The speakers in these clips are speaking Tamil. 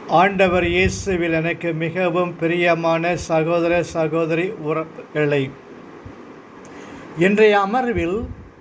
ஆண்டவர் இயேசுவில் எனக்கு மிகவும் பிரியமான சகோதர சகோதரி உறவுகளை இன்றைய அமர்வில்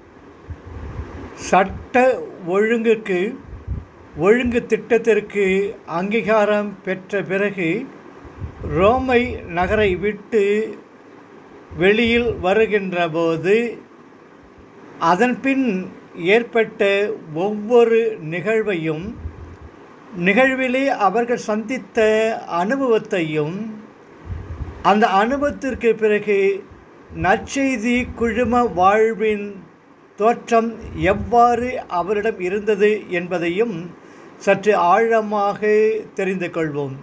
சட்ட ஒழுங்குக்கு ஒழுங்கு திட்டத்திற்கு அங்கீகாரம் பெற்ற பிறகு ரோமை நகரை விட்டு வெளியில் வருகின்ற போது அதன்பின் ஏற்பட்ட ஒவ்வொரு நிகழ்வையும் நிகழ்விலே அவர்கள் சந்தித்த அனுபவத்தையும் அந்த அனுபவத்திற்கு பிறகு நற்செய்தி குழும வாழ்வின் தோற்றம் எவ்வாறு அவரிடம் இருந்தது என்பதையும் சற்று ஆழமாக தெரிந்து கொள்வோம்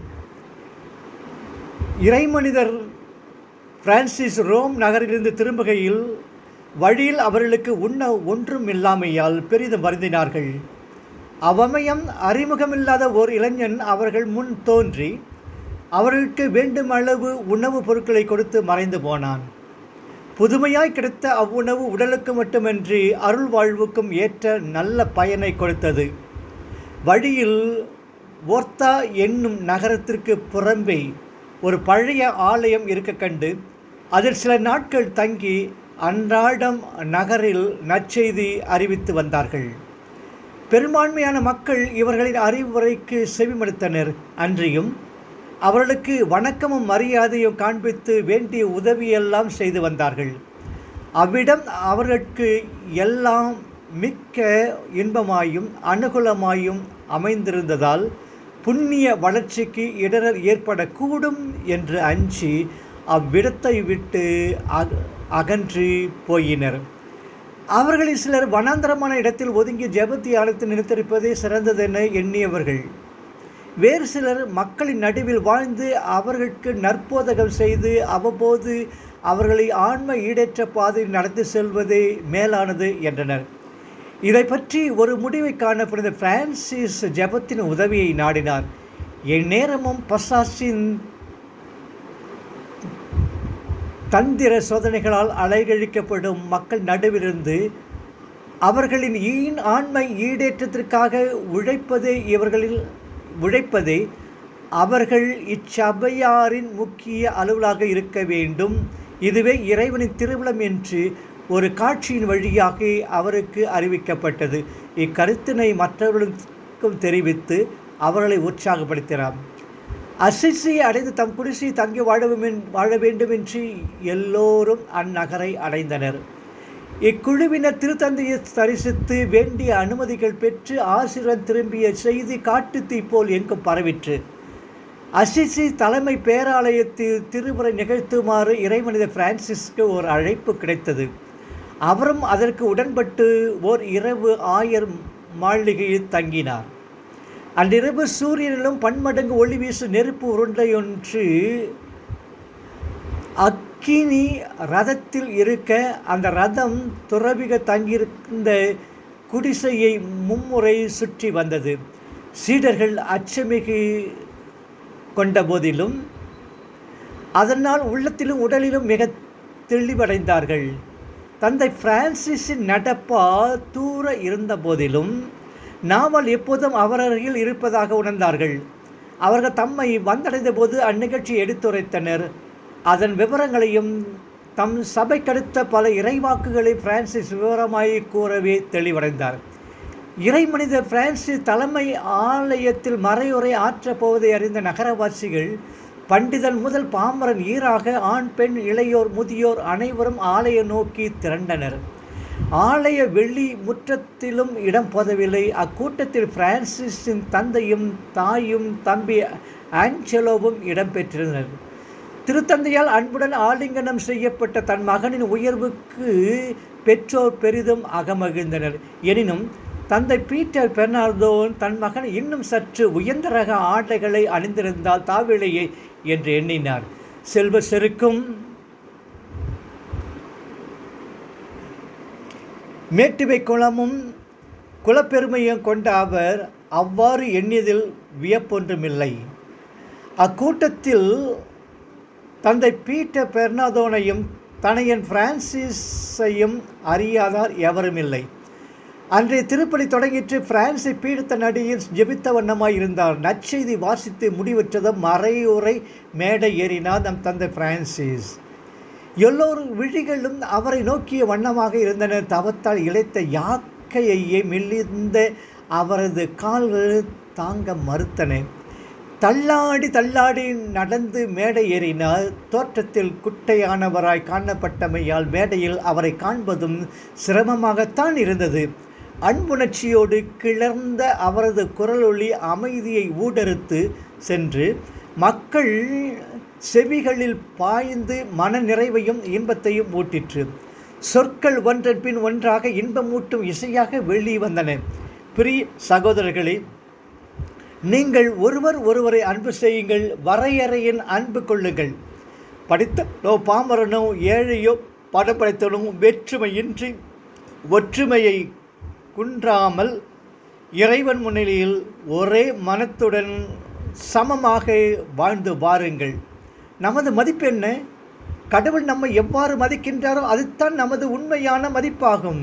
இறைமனிதர் பிரான்சிஸ் ரோம் நகரிலிருந்து திரும்புகையில் வழியில் அவர்களுக்கு உண்ண ஒன்றும் இல்லாமையால் பெரிதும் வருந்தினார்கள் அவமயம் அறிமுகமில்லாத ஓர் இளைஞன் அவர்கள் முன் தோன்றி அவர்களுக்கு வேண்டும் அளவு உணவுப் பொருட்களை கொடுத்து மறைந்து போனான் புதுமையாய் கிடைத்த அவ்வுணவு உடலுக்கு மட்டுமின்றி அருள் வாழ்வுக்கும் ஏற்ற நல்ல பயனை கொடுத்தது வழியில் ஓர்த்தா என்னும் நகரத்திற்கு புறம்பே ஒரு பழைய ஆலயம் இருக்க கண்டு அதில் சில நாட்கள் தங்கி அன்றாடம் நகரில் நற்செய்தி அறிவித்து வந்தார்கள் பெரும்பான்மையான மக்கள் இவர்களின் அறிவுரைக்கு செவிமடுத்தனர் அன்றியும் அவர்களுக்கு வணக்கமும் மரியாதையும் காண்பித்து வேண்டிய உதவியெல்லாம் செய்து வந்தார்கள் அவ்விடம் அவர்களுக்கு எல்லாம் மிக்க இன்பமாயும் அனுகூலமாயும் அமைந்திருந்ததால் புண்ணிய வளர்ச்சிக்கு இடரல் ஏற்படக்கூடும் என்று அஞ்சி அவ்விடத்தை விட்டு அகன்று போயினர் அவர்களில் சிலர் வனாந்தரமான இடத்தில் ஒதுங்கி ஜெபத்தி ஆலயத்தில் நிறுத்தரிப்பதே சிறந்ததென எண்ணியவர்கள் வேறு சிலர் மக்களின் நடுவில் வாழ்ந்து அவர்களுக்கு நற்போதகம் செய்து அவ்வப்போது அவர்களை ஆன்ம ஈடேற்ற பாதையில் நடத்தி செல்வதே மேலானது என்றனர் இதை பற்றி ஒரு முடிவை காண புனித பிரான்சிஸ் ஜெபத்தின் உதவியை நாடினார் எந்நேரமும் பசாசின் தந்திர சோதனைகளால் அலைகழிக்கப்படும் மக்கள் நடுவிலிருந்து அவர்களின் ஈன் ஆண்மை ஈடேற்றத்திற்காக உழைப்பதே இவர்களில் உழைப்பதே அவர்கள் இச்சபையாரின் முக்கிய அலுவலாக இருக்க வேண்டும் இதுவே இறைவனின் திருவிழம் என்று ஒரு காட்சியின் வழியாக அவருக்கு அறிவிக்கப்பட்டது இக்கருத்தினை மற்றவர்களுக்கும் தெரிவித்து அவர்களை உற்சாகப்படுத்தினார் அசிசியை அடைந்து தம் குடிசை தங்கி வாழவும் வாழ வேண்டும் என்று எல்லோரும் அந்நகரை அடைந்தனர் இக்குழுவினர் திருத்தந்தையை தரிசித்து வேண்டிய அனுமதிகள் பெற்று ஆசிரியர் திரும்பிய செய்தி காட்டுத்தீ போல் எங்கும் பரவிற்று அசிசி தலைமை பேராலயத்தில் திருமுறை நிகழ்த்துமாறு இறைமனித பிரான்சிஸ்க்கு ஒரு அழைப்பு கிடைத்தது அவரும் அதற்கு உடன்பட்டு ஓர் இரவு ஆயர் மாளிகையில் தங்கினார் அன்றிரவு சூரியனிலும் பன்மடங்கு ஒளி வீசு நெருப்பு உருண்டையொன்று அக்கினி ரதத்தில் இருக்க அந்த ரதம் துறவிக தங்கியிருந்த குடிசையை மும்முறை சுற்றி வந்தது சீடர்கள் அச்சமிகு கொண்ட போதிலும் அதனால் உள்ளத்திலும் உடலிலும் மிக தெளிவடைந்தார்கள் தந்தை பிரான்சிஸின் நடப்பா தூர இருந்த போதிலும் நாவல் எப்போதும் அவரருகில் இருப்பதாக உணர்ந்தார்கள் அவர்கள் தம்மை வந்தடைந்த போது அந்நிகழ்ச்சி எடுத்துரைத்தனர் அதன் விவரங்களையும் தம் சபைக்கடுத்த பல இறைவாக்குகளை பிரான்சிஸ் விவரமாய் கூறவே தெளிவடைந்தார் இறைமனித பிரான்சிஸ் தலைமை ஆலயத்தில் மறையுறை ஆற்றப் போவதை அறிந்த நகரவாசிகள் பண்டிதன் முதல் பாமரன் ஈராக ஆண் பெண் இளையோர் முதியோர் அனைவரும் ஆலய நோக்கி திரண்டனர் ஆலய வெள்ளி முற்றத்திலும் இடம் போதவில்லை அக்கூட்டத்தில் பிரான்சிஸின் தந்தையும் தாயும் தம்பி ஆஞ்சலோவும் இடம்பெற்றிருந்தனர் திருத்தந்தையால் அன்புடன் ஆலிங்கனம் செய்யப்பட்ட தன் மகனின் உயர்வுக்கு பெற்றோர் பெரிதும் அகமகிழ்ந்தனர் எனினும் தந்தை பீட்டர் பெர்னார்தோன் தன் மகன் இன்னும் சற்று உயர்ந்த ரக ஆடைகளை அணிந்திருந்தால் தாவிலையே என்று எண்ணினார் செல்வ செருக்கும் மேட்டுவை குளமும் குலப்பெருமையும் கொண்ட அவர் அவ்வாறு எண்ணியதில் வியப்பொன்றுமில்லை அக்கூட்டத்தில் தந்தை பீட்டர் பெர்னாதோனையும் தனையன் பிரான்சிஸையும் அறியாதார் எவருமில்லை அன்றைய திருப்பலி தொடங்கிற்று பிரான்ஸை பீடித்த நடிகர் ஜெபித்த வண்ணமாய் இருந்தார் நற்செய்தி வாசித்து முடிவற்றதும் மறையுறை மேடை ஏறினார் நம் தந்தை பிரான்சிஸ் எல்லோரும் விழிகளும் அவரை நோக்கிய வண்ணமாக இருந்தன தவத்தால் இழைத்த யாக்கையே மெல்லிந்த அவரது கால்கள் தாங்க மறுத்தன தள்ளாடி தள்ளாடி நடந்து மேடை ஏறினார் தோற்றத்தில் குட்டையானவராய் காணப்பட்டமையால் மேடையில் அவரை காண்பதும் சிரமமாகத்தான் இருந்தது அன்புணர்ச்சியோடு கிளர்ந்த அவரது குரலொளி அமைதியை ஊடறுத்து சென்று மக்கள் செவிகளில் பாய்ந்து மனநிறைவையும் இன்பத்தையும் ஊட்டிற்று சொற்கள் ஒன்றன் பின் ஒன்றாக இன்பமூட்டும் இசையாக வெளியே வந்தன பிரிய சகோதரர்களே நீங்கள் ஒருவர் ஒருவரை அன்பு செய்யுங்கள் வரையறையின் அன்பு கொள்ளுங்கள் படித்தனோ பாமரனோ ஏழையோ படம் படைத்தனோ வேற்றுமையின்றி ஒற்றுமையை குன்றாமல் இறைவன் முன்னிலையில் ஒரே மனத்துடன் சமமாக வாழ்ந்து வாருங்கள் நமது மதிப்பு என்ன கடவுள் நம்மை எவ்வாறு மதிக்கின்றாரோ அதுதான் நமது உண்மையான மதிப்பாகும்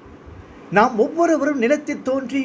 நாம் ஒவ்வொருவரும் நிலத்தில் தோன்றி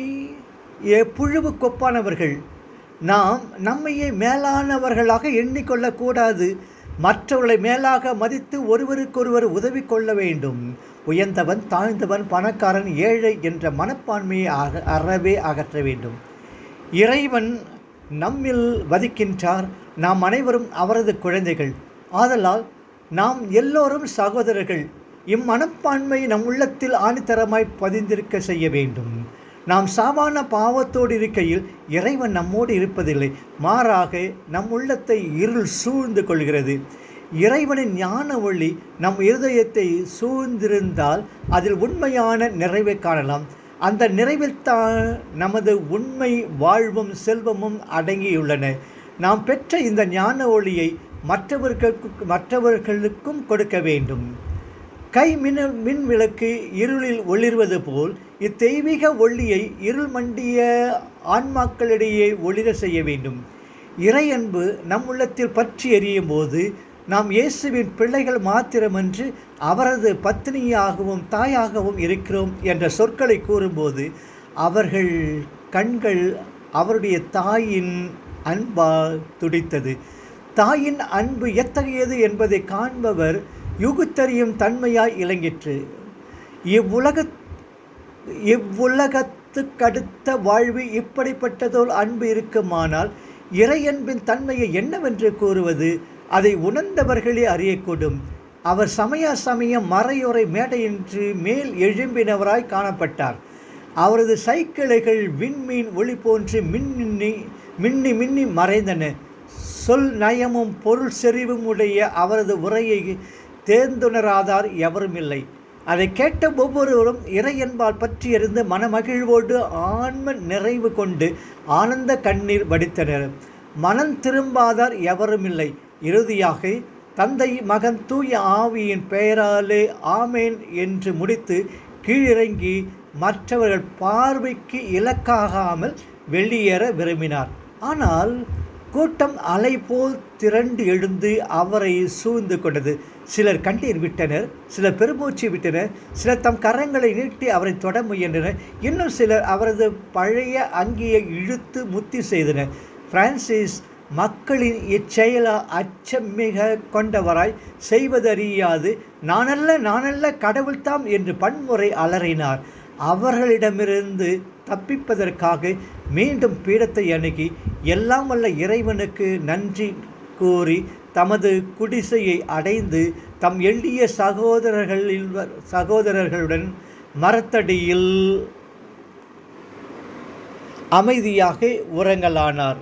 புழுவு கொப்பானவர்கள் நாம் நம்மையே மேலானவர்களாக எண்ணிக்கொள்ளக்கூடாது மற்றவர்களை மேலாக மதித்து ஒருவருக்கொருவர் உதவி கொள்ள வேண்டும் உயர்ந்தவன் தாழ்ந்தவன் பணக்காரன் ஏழை என்ற மனப்பான்மையை அக அறவே அகற்ற வேண்டும் இறைவன் நம்மில் வதிக்கின்றார் நாம் அனைவரும் அவரது குழந்தைகள் ஆதலால் நாம் எல்லோரும் சகோதரர்கள் இம்மனப்பான்மை நம் உள்ளத்தில் ஆணித்தரமாய் பதிந்திருக்க செய்ய வேண்டும் நாம் சாமான பாவத்தோடு இருக்கையில் இறைவன் நம்மோடு இருப்பதில்லை மாறாக நம் உள்ளத்தை இருள் சூழ்ந்து கொள்கிறது இறைவனின் ஞான ஒளி நம் இருதயத்தை சூழ்ந்திருந்தால் அதில் உண்மையான நிறைவை காணலாம் அந்த நிறைவில் தான் நமது உண்மை வாழ்வும் செல்வமும் அடங்கியுள்ளன நாம் பெற்ற இந்த ஞான ஒளியை மற்றவர்களுக்கு மற்றவர்களுக்கும் கொடுக்க வேண்டும் கை மின் மின் விளக்கு இருளில் ஒளிர்வது போல் இத்தெய்வீக ஒளியை இருள் மண்டிய ஆன்மாக்களிடையே ஒளிர செய்ய வேண்டும் இறையன்பு நம் உள்ளத்தில் பற்றி எரியும் போது நாம் இயேசுவின் பிள்ளைகள் மாத்திரமன்று அவரது பத்தினியாகவும் தாயாகவும் இருக்கிறோம் என்ற சொற்களை கூறும்போது அவர்கள் கண்கள் அவருடைய தாயின் அன்பால் துடித்தது தாயின் அன்பு எத்தகையது என்பதை காண்பவர் யுகுத்தறியும் தன்மையாய் இலங்கிற்று இவ்வுலக இவ்வுலகத்துக்கடுத்த வாழ்வு இப்படிப்பட்டதோல் அன்பு இருக்குமானால் இறையன்பின் தன்மையை என்னவென்று கூறுவது அதை உணர்ந்தவர்களே அறியக்கூடும் அவர் சமய சமயம் மறையுறை மேடையின்றி மேல் எழும்பினவராய் காணப்பட்டார் அவரது சைக்கிளைகள் விண்மீன் ஒளி போன்று மின்னி மின்னி மின்னி மறைந்தன சொல் நயமும் பொருள் செறிவும் உடைய அவரது உரையை தேர்ந்துணராதார் எவரும் இல்லை அதை கேட்ட ஒவ்வொருவரும் இறையன்பால் பற்றியறிந்து மனமகிழ்வோடு ஆன்ம நிறைவு கொண்டு ஆனந்த கண்ணீர் வடித்தனர் மனம் திரும்பாதார் எவரும் இல்லை இறுதியாக தந்தை மகன் தூய ஆவியின் பெயராலே ஆமேன் என்று முடித்து கீழிறங்கி மற்றவர்கள் பார்வைக்கு இலக்காகாமல் வெளியேற விரும்பினார் ஆனால் கூட்டம் அலை போல் திரண்டு எழுந்து அவரை சூழ்ந்து கொண்டது சிலர் கண்ணீர் விட்டனர் சிலர் பெருமூச்சு விட்டனர் சிலர் தம் கரங்களை நீட்டி அவரை தொட முயன்றனர் இன்னும் சிலர் அவரது பழைய அங்கியை இழுத்து முத்தி செய்தனர் பிரான்சிஸ் மக்களின் இச்செயலா அச்சமிக கொண்டவராய் செய்வதறியாது நானல்ல நானல்ல கடவுள்தாம் என்று பன்முறை அலறினார் அவர்களிடமிருந்து தப்பிப்பதற்காக மீண்டும் பீடத்தை அணுகி எல்லாம் வல்ல இறைவனுக்கு நன்றி கூறி தமது குடிசையை அடைந்து தம் எளிய சகோதரர்களில் சகோதரர்களுடன் மரத்தடியில் அமைதியாக உறங்கலானார்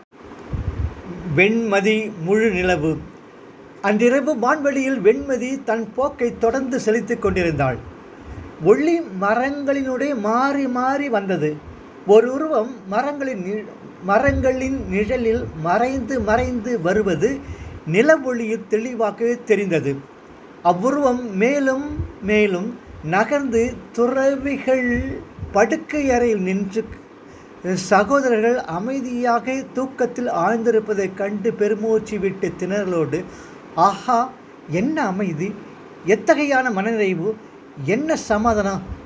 வெண்மதி முழு நிலவு அன்றிரவு வான்வெளியில் வெண்மதி தன் போக்கை தொடர்ந்து செலுத்திக் கொண்டிருந்தாள் ஒளி மரங்களினுடைய மாறி மாறி வந்தது ஒரு உருவம் மரங்களின் நி- மரங்களின் நிழலில் மறைந்து மறைந்து வருவது நிலவொளியில் தெளிவாக தெரிந்தது அவ்வுருவம் மேலும் மேலும் நகர்ந்து துறவிகள் படுக்கை அறையில் நின்று சகோதரர்கள் அமைதியாக தூக்கத்தில் ஆழ்ந்திருப்பதைக் கண்டு பெருமூச்சு விட்டு திணறலோடு ஆஹா என்ன அமைதி எத்தகையான மனநிறைவு என்ன சமாதானம்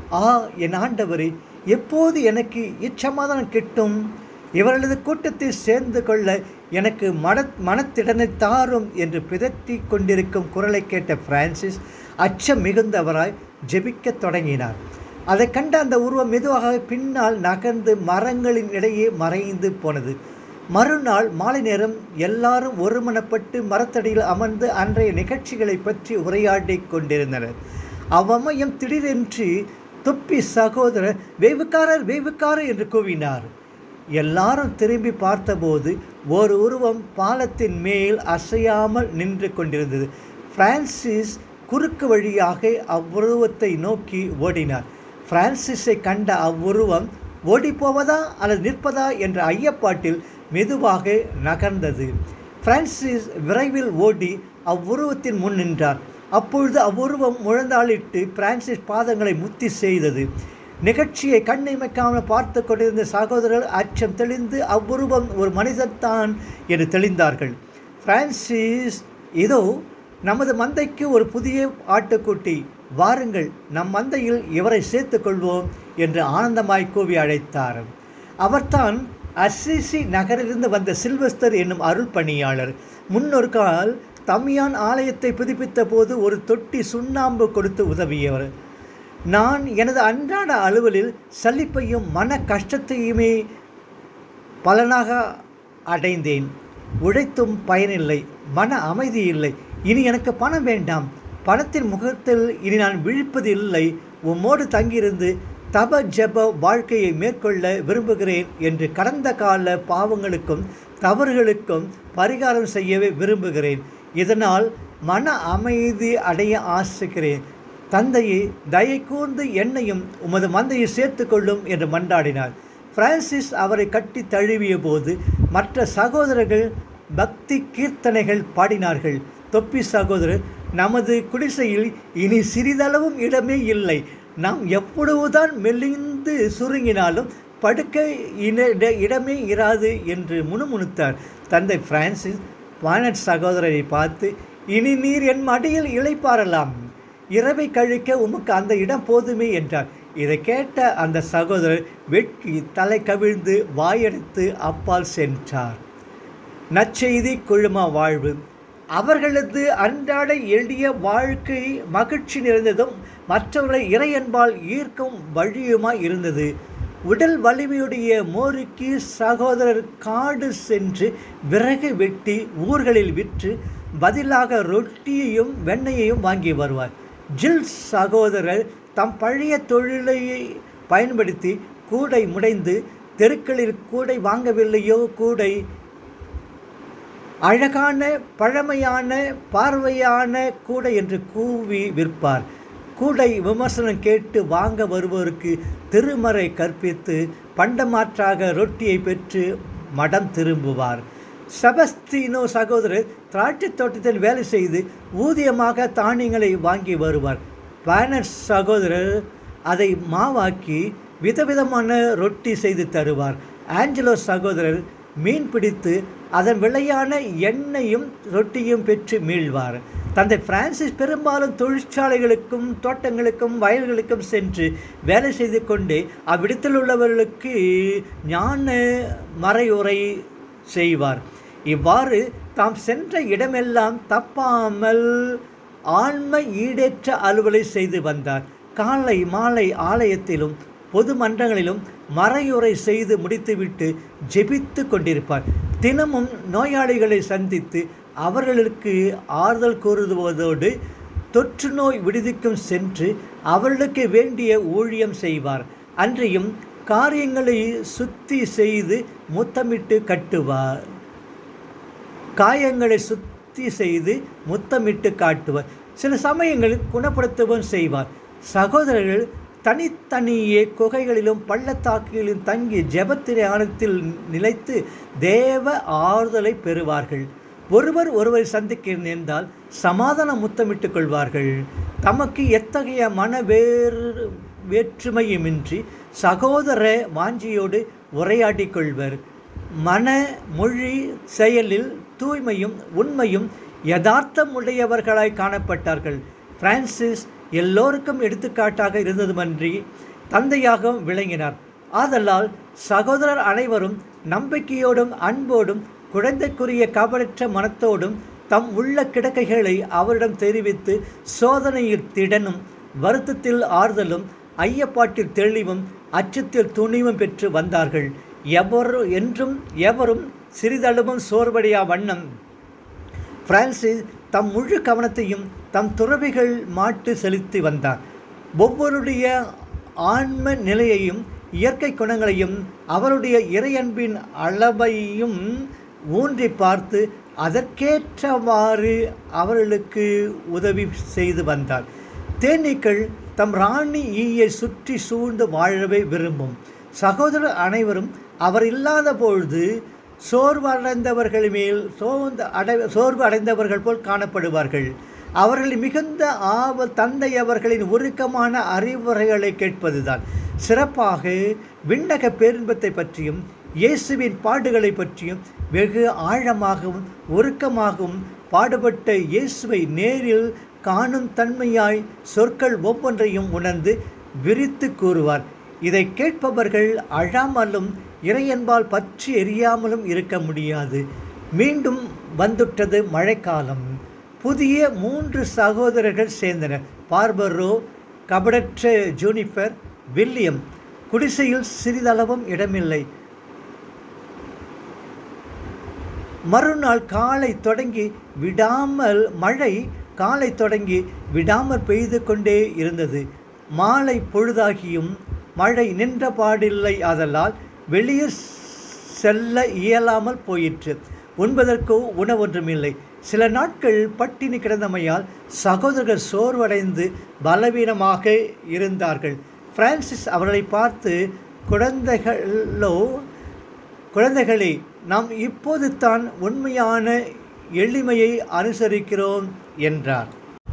ஆ என் ஆண்டவரே எப்போது எனக்கு இச்சமாதானம் கிட்டும் இவர்களது கூட்டத்தில் சேர்ந்து கொள்ள எனக்கு மன மனத்திடனை தாரும் என்று பிதற்றி கொண்டிருக்கும் குரலை கேட்ட பிரான்சிஸ் அச்சம் மிகுந்தவராய் ஜெபிக்கத் தொடங்கினார் அதை கண்ட அந்த உருவம் மெதுவாக பின்னால் நகர்ந்து மரங்களின் இடையே மறைந்து போனது மறுநாள் மாலை நேரம் எல்லாரும் ஒருமனப்பட்டு மரத்தடியில் அமர்ந்து அன்றைய நிகழ்ச்சிகளை பற்றி உரையாடி கொண்டிருந்தனர் அவ்வமயம் திடீரென்று தொப்பி சகோதரர் வேவுக்காரர் வேவுக்காரர் என்று கூவினார் எல்லாரும் திரும்பி பார்த்தபோது ஒரு உருவம் பாலத்தின் மேல் அசையாமல் நின்று கொண்டிருந்தது பிரான்சிஸ் குறுக்கு வழியாக அவ்வுருவத்தை நோக்கி ஓடினார் பிரான்சிஸை கண்ட அவ்வுருவம் ஓடிப்போவதா அல்லது நிற்பதா என்ற ஐயப்பாட்டில் மெதுவாக நகர்ந்தது பிரான்சிஸ் விரைவில் ஓடி அவ்வுருவத்தின் முன் நின்றார் அப்பொழுது அவ்வுருவம் முழந்தாளிட்டு பிரான்சிஸ் பாதங்களை முத்தி செய்தது நிகழ்ச்சியை கண்ணிமைக்காமல் பார்த்து கொண்டிருந்த சகோதரர்கள் அச்சம் தெளிந்து அவ்வுருவம் ஒரு மனிதன்தான் என்று தெளிந்தார்கள் பிரான்சிஸ் இதோ நமது மந்தைக்கு ஒரு புதிய ஆட்டுக்குட்டி வாருங்கள் நம் மந்தையில் இவரை சேர்த்து கொள்வோம் என்று ஆனந்தமாய் கூவி அழைத்தார் அவர்தான் அசிசி நகரிலிருந்து வந்த சில்வஸ்தர் என்னும் அருள் பணியாளர் முன்னொரு கால் தம்யான் ஆலயத்தை புதுப்பித்த போது ஒரு தொட்டி சுண்ணாம்பு கொடுத்து உதவியவர் நான் எனது அன்றாட அலுவலில் சலிப்பையும் மன கஷ்டத்தையுமே பலனாக அடைந்தேன் உழைத்தும் பயனில்லை மன அமைதி இல்லை இனி எனக்கு பணம் வேண்டாம் பணத்தின் முகத்தில் இனி நான் விழிப்பது இல்லை உம்மோடு தங்கியிருந்து தப ஜப வாழ்க்கையை மேற்கொள்ள விரும்புகிறேன் என்று கடந்த கால பாவங்களுக்கும் தவறுகளுக்கும் பரிகாரம் செய்யவே விரும்புகிறேன் இதனால் மன அமைதி அடைய ஆசிக்கிறேன் தந்தையை தயை கூர்ந்து என்னையும் உமது மந்தையை சேர்த்து கொள்ளும் என்று மன்றாடினார் பிரான்சிஸ் அவரை கட்டி தழுவிய போது மற்ற சகோதரர்கள் பக்தி கீர்த்தனைகள் பாடினார்கள் தொப்பி சகோதரர் நமது குடிசையில் இனி சிறிதளவும் இடமே இல்லை நாம் எவ்வளவுதான் மெலிந்து சுருங்கினாலும் படுக்க இன இடமே இராது என்று முணுமுணுத்தார் தந்தை பிரான்சிஸ் வானட் சகோதரரை பார்த்து இனி நீர் என் மடியில் இளைப்பாறலாம் இரவை கழிக்க உமக்கு அந்த இடம் போதுமே என்றார் இதை கேட்ட அந்த சகோதரர் வெட்கி தலை கவிழ்ந்து வாயெடுத்து அப்பால் சென்றார் நற்செய்தி குழும வாழ்வு அவர்களது அன்றாட எளிய வாழ்க்கை மகிழ்ச்சி நிறைந்ததும் மற்றவர்களை இறையன்பால் ஈர்க்கும் வழியுமாய் இருந்தது உடல் வலிமையுடைய மோரிக்கு சகோதரர் காடு சென்று விறகு வெட்டி ஊர்களில் விற்று பதிலாக ரொட்டியையும் வெண்ணெயையும் வாங்கி வருவார் ஜில் சகோதரர் தம் பழைய தொழிலை பயன்படுத்தி கூடை முடைந்து தெருக்களில் கூடை வாங்கவில்லையோ கூடை அழகான பழமையான பார்வையான கூடை என்று கூவி விற்பார் கூடை விமர்சனம் கேட்டு வாங்க வருவோருக்கு திருமறை கற்பித்து பண்டமாற்றாக ரொட்டியை பெற்று மடம் திரும்புவார் செபஸ்தீனோ சகோதரர் திராட்சை தோட்டத்தில் வேலை செய்து ஊதியமாக தானியங்களை வாங்கி வருவார் பேனர் சகோதரர் அதை மாவாக்கி விதவிதமான ரொட்டி செய்து தருவார் ஆஞ்சலோ சகோதரர் மீன் பிடித்து அதன் விலையான எண்ணெயும் ரொட்டியும் பெற்று மீள்வார் தந்தை பிரான்சிஸ் பெரும்பாலும் தொழிற்சாலைகளுக்கும் தோட்டங்களுக்கும் வயல்களுக்கும் சென்று வேலை செய்து கொண்டு அவ்விடத்தில் உள்ளவர்களுக்கு ஞான மறையுரை செய்வார் இவ்வாறு தாம் சென்ற இடமெல்லாம் தப்பாமல் ஆன்ம ஈடேற்ற அலுவலை செய்து வந்தார் காலை மாலை ஆலயத்திலும் பொது மன்றங்களிலும் மறையுரை செய்து முடித்துவிட்டு ஜெபித்து கொண்டிருப்பார் தினமும் நோயாளிகளை சந்தித்து அவர்களுக்கு ஆறுதல் கூறுவதோடு தொற்று நோய் விடுதிக்கும் சென்று அவர்களுக்கு வேண்டிய ஊழியம் செய்வார் அன்றியும் காரியங்களை சுத்தி செய்து முத்தமிட்டு கட்டுவார் காயங்களை சுத்தி செய்து முத்தமிட்டு காட்டுவார் சில சமயங்களில் குணப்படுத்தவும் செய்வார் சகோதரர்கள் தனித்தனியே குகைகளிலும் பள்ளத்தாக்குகளிலும் தங்கி ஜெபத்திரையானத்தில் நிலைத்து தேவ ஆறுதலை பெறுவார்கள் ஒருவர் ஒருவரை சந்திக்க நேர்ந்தால் சமாதான முத்தமிட்டுக் கொள்வார்கள் தமக்கு எத்தகைய மன வேறு வேற்றுமையுமின்றி சகோதர வாஞ்சியோடு உரையாடிக் கொள்வர் மன மொழி செயலில் தூய்மையும் உண்மையும் யதார்த்தம் உடையவர்களாய் காணப்பட்டார்கள் பிரான்சிஸ் எல்லோருக்கும் எடுத்துக்காட்டாக இருந்ததுமன்றி தந்தையாகவும் விளங்கினார் ஆதலால் சகோதரர் அனைவரும் நம்பிக்கையோடும் அன்போடும் குழந்தைக்குரிய கபடற்ற மனத்தோடும் தம் உள்ள கிடக்கைகளை அவரிடம் தெரிவித்து சோதனையில் திடனும் வருத்தத்தில் ஆறுதலும் ஐயப்பாட்டில் தெளிவும் அச்சத்தில் துணிவும் பெற்று வந்தார்கள் எவரு என்றும் எவரும் சிறிதளவும் சோர்வடையா வண்ணம் பிரான்சிஸ் தம் முழு கவனத்தையும் தம் துறவிகள் மாட்டு செலுத்தி வந்தார் ஒவ்வொருடைய ஆன்ம நிலையையும் இயற்கை குணங்களையும் அவருடைய இறையன்பின் அளவையும் ஊன்றி பார்த்து அதற்கேற்றவாறு அவர்களுக்கு உதவி செய்து வந்தார் தேனீக்கள் தம் ராணி ஈயை சுற்றி சூழ்ந்து வாழவே விரும்பும் சகோதரர் அனைவரும் அவர் இல்லாத பொழுது சோர்வு அடைந்தவர்கள் மேல் சோர்ந்து அடை சோர்வு அடைந்தவர்கள் போல் காணப்படுவார்கள் அவர்கள் மிகுந்த ஆவல் தந்தை அவர்களின் உருக்கமான அறிவுரைகளை கேட்பதுதான் சிறப்பாக விண்ணக பேரின்பத்தை பற்றியும் இயேசுவின் பாடுகளை பற்றியும் வெகு ஆழமாகவும் உருக்கமாகவும் பாடுபட்ட இயேசுவை நேரில் காணும் தன்மையாய் சொற்கள் ஒவ்வொன்றையும் உணர்ந்து விரித்து கூறுவார் இதை கேட்பவர்கள் அழாமலும் இறையன்பால் பற்றி எரியாமலும் இருக்க முடியாது மீண்டும் வந்துட்டது மழைக்காலம் புதிய மூன்று சகோதரர்கள் சேர்ந்தனர் பார்பரோ கபடற்ற ஜூனிஃபர் வில்லியம் குடிசையில் சிறிதளவும் இடமில்லை மறுநாள் காலை தொடங்கி விடாமல் மழை காலை தொடங்கி விடாமல் பெய்து கொண்டே இருந்தது மாலை பொழுதாகியும் மழை நின்ற பாடில்லை ஆதலால் வெளியே செல்ல இயலாமல் போயிற்று உண்பதற்கோ உணவொன்றுமில்லை சில நாட்கள் பட்டினி கிடந்தமையால் சகோதரர்கள் சோர்வடைந்து பலவீனமாக இருந்தார்கள் பிரான்சிஸ் அவர்களை பார்த்து குழந்தைகளோ குழந்தைகளே நாம் இப்போது தான் உண்மையான எளிமையை அனுசரிக்கிறோம் என்றார்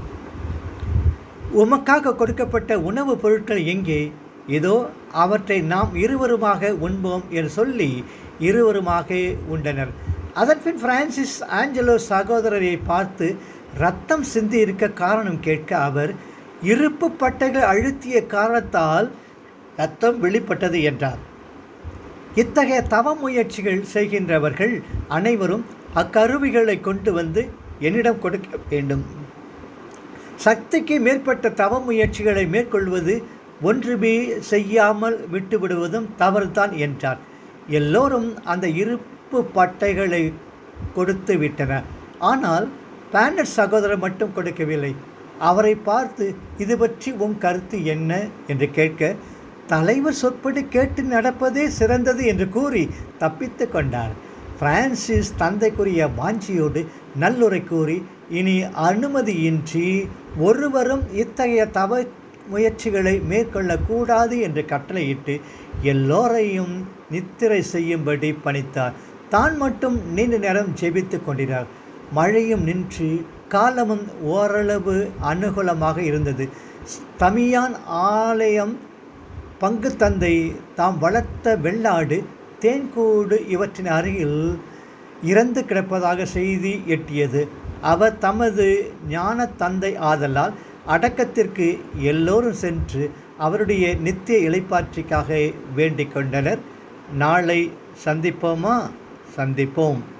உமக்காக கொடுக்கப்பட்ட உணவுப் பொருட்கள் எங்கே இதோ அவற்றை நாம் இருவருமாக உண்போம் என்று சொல்லி இருவருமாக உண்டனர் அதன்பின் பிரான்சிஸ் ஆஞ்சலோ சகோதரரை பார்த்து ரத்தம் சிந்தி இருக்க காரணம் கேட்க அவர் இருப்பு பட்டைகள் அழுத்திய காரணத்தால் ரத்தம் வெளிப்பட்டது என்றார் இத்தகைய தவ முயற்சிகள் செய்கின்றவர்கள் அனைவரும் அக்கருவிகளை கொண்டு வந்து என்னிடம் கொடுக்க வேண்டும் சக்திக்கு மேற்பட்ட தவ முயற்சிகளை மேற்கொள்வது ஒன்றுமே செய்யாமல் விட்டுவிடுவதும் தவறுதான் என்றார் எல்லோரும் அந்த இருப்பு பட்டைகளை கொடுத்து விட்டனர் ஆனால் பேனட் சகோதரர் மட்டும் கொடுக்கவில்லை அவரை பார்த்து இது பற்றி உன் கருத்து என்ன என்று கேட்க தலைவர் சொற்படி கேட்டு நடப்பதே சிறந்தது என்று கூறி தப்பித்து கொண்டார் பிரான்சிஸ் தந்தைக்குரிய வாஞ்சியோடு நல்லுரை கூறி இனி அனுமதியின்றி ஒருவரும் இத்தகைய தவ முயற்சிகளை மேற்கொள்ளக்கூடாது என்று கட்டளையிட்டு எல்லோரையும் நித்திரை செய்யும்படி பணித்தார் தான் மட்டும் நீண்ட நேரம் ஜெபித்து கொண்டினார் மழையும் நின்று காலமும் ஓரளவு அனுகூலமாக இருந்தது தமியான் ஆலயம் பங்கு தந்தை தாம் வளர்த்த வெள்ளாடு தேன்கூடு இவற்றின் அருகில் இறந்து கிடப்பதாக செய்தி எட்டியது அவர் தமது ஞான தந்தை ஆதலால் அடக்கத்திற்கு எல்லோரும் சென்று அவருடைய நித்திய இளைப்பாற்றிக்காக வேண்டிக் கொண்டனர் நாளை சந்திப்போமா சந்திப்போம்